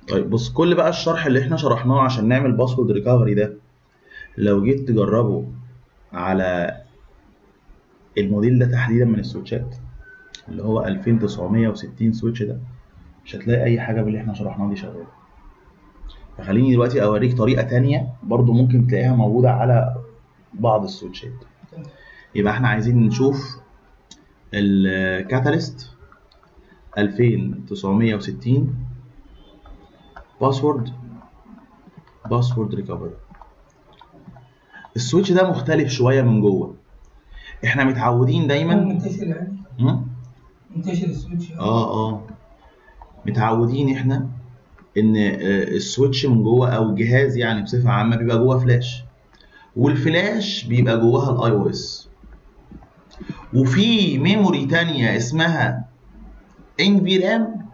طيب بص كل بقى الشرح اللي احنا شرحناه عشان نعمل باسورد ريكفري ده لو جيت تجربه على الموديل ده تحديدا من السويتشات اللي هو 2960 سويتش ده مش هتلاقي اي حاجه باللي احنا شرحناه دي شغاله فخليني دلوقتي اوريك طريقه تانية برضو ممكن تلاقيها موجوده على بعض السويتشات يبقى احنا عايزين نشوف الكاتاليست 2960 باسورد باسورد ريكفري السويتش ده مختلف شويه من جوه احنا متعودين دايما منتشر يعني مم؟ منتشر السويتش اه اه متعودين احنا ان آه، السويتش من جوه او الجهاز يعني بصفه عامه بيبقى جوه فلاش والفلاش بيبقى جواها الاي او اس وفي ميموري تانية اسمها ان في رام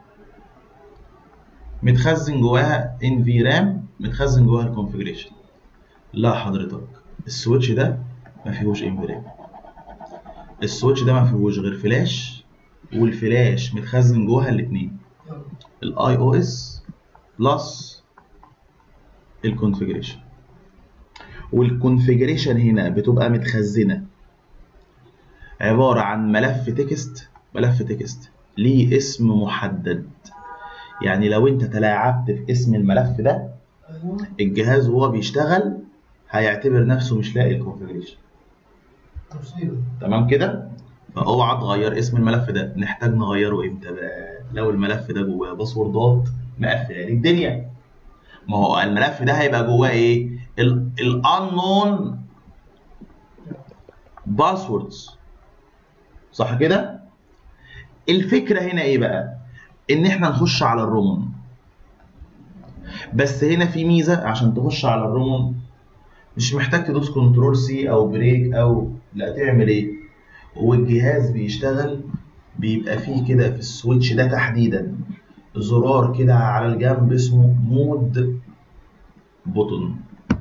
متخزن جواها ان في رام متخزن جواها الكونفجريشن لا حضرتك السويتش ده ما فيهوش ان في رام السويتش ده ما فيهوش غير فلاش والفلاش متخزن جواها الاثنين الاي او اس بلس الكونفجريشن والكونفجريشن هنا بتبقى متخزنه عباره عن ملف تكست ملف تكست ليه اسم محدد يعني لو انت تلاعبت في اسم الملف ده ايوه الجهاز وهو بيشتغل هيعتبر نفسه مش لاقي الكونفجريشن مصيبه تمام كده فاوعى تغير اسم الملف ده نحتاج نغيره امتى بقى لو الملف ده جواه باسوردات مقفله لي الدنيا ما هو الملف ده هيبقى جواه ايه الانون باسوردز صح كده الفكره هنا ايه بقى ان احنا نخش على الرومون بس هنا في ميزه عشان تخش على الرومون مش محتاج تدوس كنترول سي او بريك او لا تعمل ايه والجهاز بيشتغل بيبقى فيه كده في السويتش ده تحديدا زرار كده على الجنب اسمه مود بوتون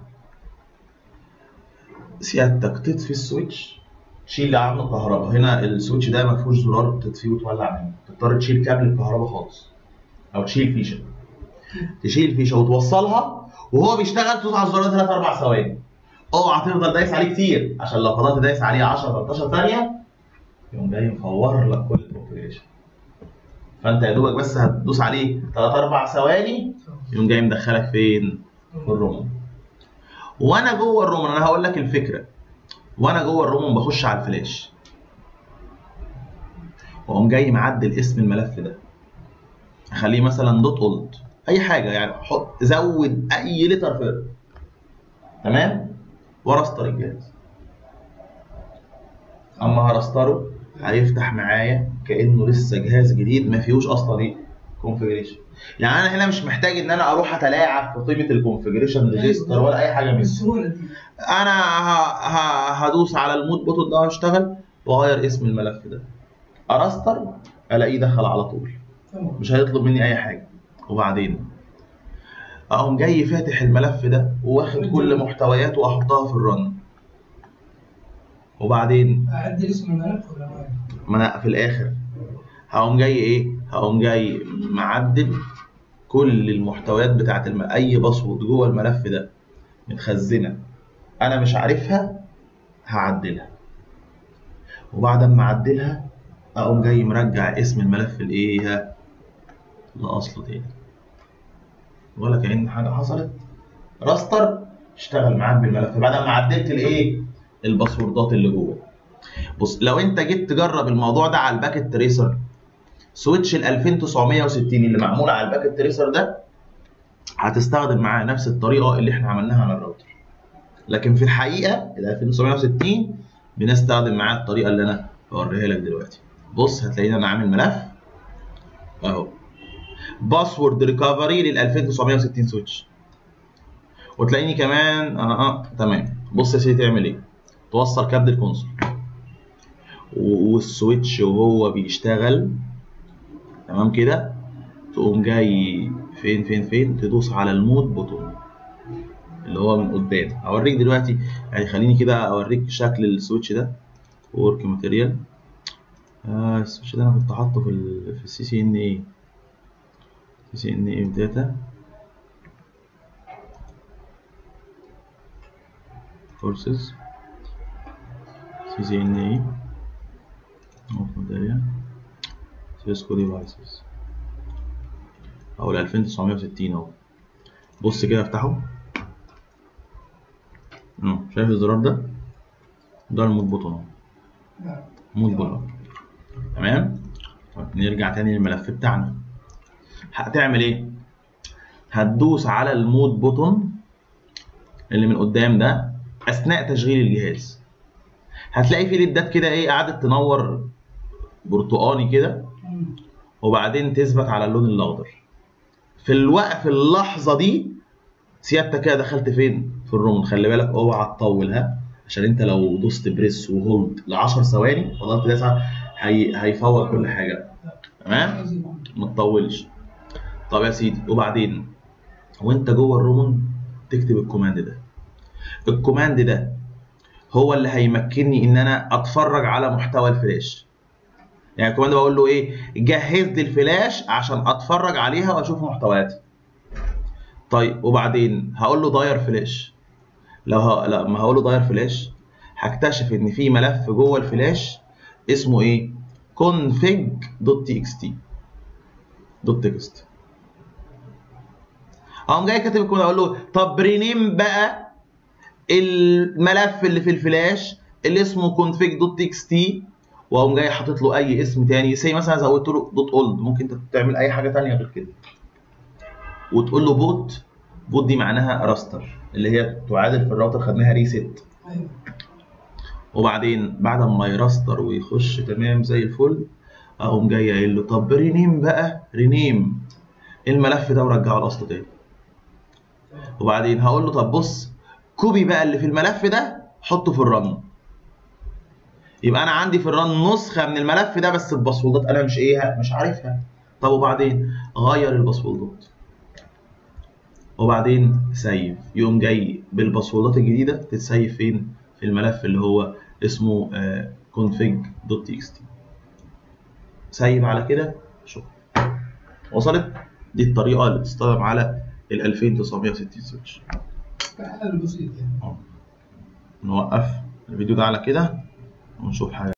سيادتك تطفي السويتش تشيل عنه الكهرباء هنا السويتش ده ما فيهوش زرار تطفيه وتولع منه تضطر تشيل كابل الكهرباء خالص او تشيل فيشه تشيل فيشه وتوصلها وهو بيشتغل تدوس على الزرار 3 4 ثواني اوعى تفضل دايس عليه كتير عشان لو فضلت دايس عليه 10 13 ثانيه يقوم جاي مفور لك كل الكونفجريشن فانت يا دوبك بس هتدوس عليه 3 4 ثواني يقوم جاي مدخلك فين؟ في الرومون وانا جوه الرومون انا هقول لك الفكره وانا جوه الرومون بخش على الفلاش واقوم جاي معدل اسم الملف ده اخليه مثلا دوت اولد اي حاجه يعني حط زود اي لتر في تمام ورستر الجهاز اما هرستره هيفتح معايا كانه لسه جهاز جديد ما فيهوش اصلا ايه كونفجريشن يعني انا هنا مش محتاج ان انا اروح اتلاعب في قيمه الكونفجريشن ريجستر ولا اي حاجه منه بالسهوله دي انا ه- ه- هدوس على المود بوتون ده واشتغل واغير اسم الملف ده ارستر الاقيه دخل على طول تمام مش هيطلب مني اي حاجه وبعدين اقوم جاي فاتح الملف ده واخد كل محتوياته واحطها في الرن وبعدين اعدل اسم الملف ولا ما ما انا في الاخر هقوم جاي ايه هقوم جاي معدل كل المحتويات بتاعت الم... اي باسورد جوه الملف ده متخزنه انا مش عارفها هعدلها وبعد ما اعدلها اقوم جاي مرجع اسم الملف لايه لاصله تاني ولا كأن حاجه حصلت راستر اشتغل معاك بالملف بعد ما عدلت الايه الباسوردات اللي جوه بص لو انت جيت تجرب الموضوع ده على الباكت تريسر سويتش ال 2960 اللي معمول على الباكت تريسر ده هتستخدم معاه نفس الطريقه اللي احنا عملناها على الراوتر لكن في الحقيقه ال 2960 بنستخدم معاه الطريقه اللي انا بوريها لك دلوقتي بص هتلاقيني انا عامل ملف اهو باسورد ريكفري لل 2960 سويتش وتلاقيني كمان اه اه تمام بص يا سيدي تعمل ايه توصل كابل الكونسول و- والسويتش وهو بيشتغل تمام كده تقوم جاي فين فين فين تدوس على المود بوتون اللي هو من قدام اوريك دلوقتي يعني خليني كده اوريك شكل السويتش ده ورك ماتيريال آه السويتش ده انا كنت حاطه في ال في السي سي ان اي سي سي ان اي داتا كورسز سي سي ان اي نقطة داية سيسكو ديفايسز أو ال 2960 أهو بص كده افتحه أهو شايف الزرار ده؟ ده المود بوتون أهو نعم مود بوتون تمام؟ طيب نرجع تاني للملف بتاعنا هتعمل ايه؟ هتدوس على المود بوتون اللي من قدام ده اثناء تشغيل الجهاز هتلاقي في ليدات كده ايه قعدت تنور برتقاني كده مم. وبعدين تثبت على اللون الاخضر في الوقت في اللحظه دي سيادتك كده دخلت فين في الروم خلي بالك اوعى تطول ها عشان انت لو دوست بريس وهولد ل 10 ثواني فضلت تسعه هي... هيفوت كل حاجه تمام عايز يكون. ما تطولش طب يا سيدي وبعدين وانت جوه الرومون تكتب الكوماند ده الكوماند ده هو اللي هيمكنني ان انا اتفرج على محتوى الفلاش يعني الكوماند بقول له ايه جهز لي الفلاش عشان اتفرج عليها واشوف محتوياتي طيب وبعدين هقول له داير فلاش لو ه... لما هقول له داير فلاش هكتشف ان في ملف جوه الفلاش اسمه ايه config.txt دوت تكست اقوم جاي كاتب الكود اقول له طب رينيم بقى الملف اللي في الفلاش اللي اسمه config.txt واقوم جاي حاطط له اي اسم تاني زي مثلا زودت له دوت اولد ممكن انت تعمل اي حاجه تانية غير كده وتقول له بوت بوت دي معناها راستر اللي هي تعادل في الراوتر خدناها ريست ايوه وبعدين بعد ما يراستر ويخش تمام زي الفل اقوم جاي قايل له طب رينيم بقى رينيم الملف ده ورجعه لاصله تاني وبعدين هقول له طب بص كوبي بقى اللي في الملف ده حطه في الرن يبقى انا عندي في الرن نسخه من الملف ده بس بباسوردات انا مش ايه مش عارفها طب وبعدين غير الباسوردات وبعدين سيف يقوم جاي بالباسوردات الجديده تتسيف فين في الملف اللي هو اسمه آه config.txt سيب على كده شكرا وصلت دي الطريقه اللي بتستخدم على ال 2960 سويتش حل بسيط يعني نوقف الفيديو ده على كده ونشوف حاجه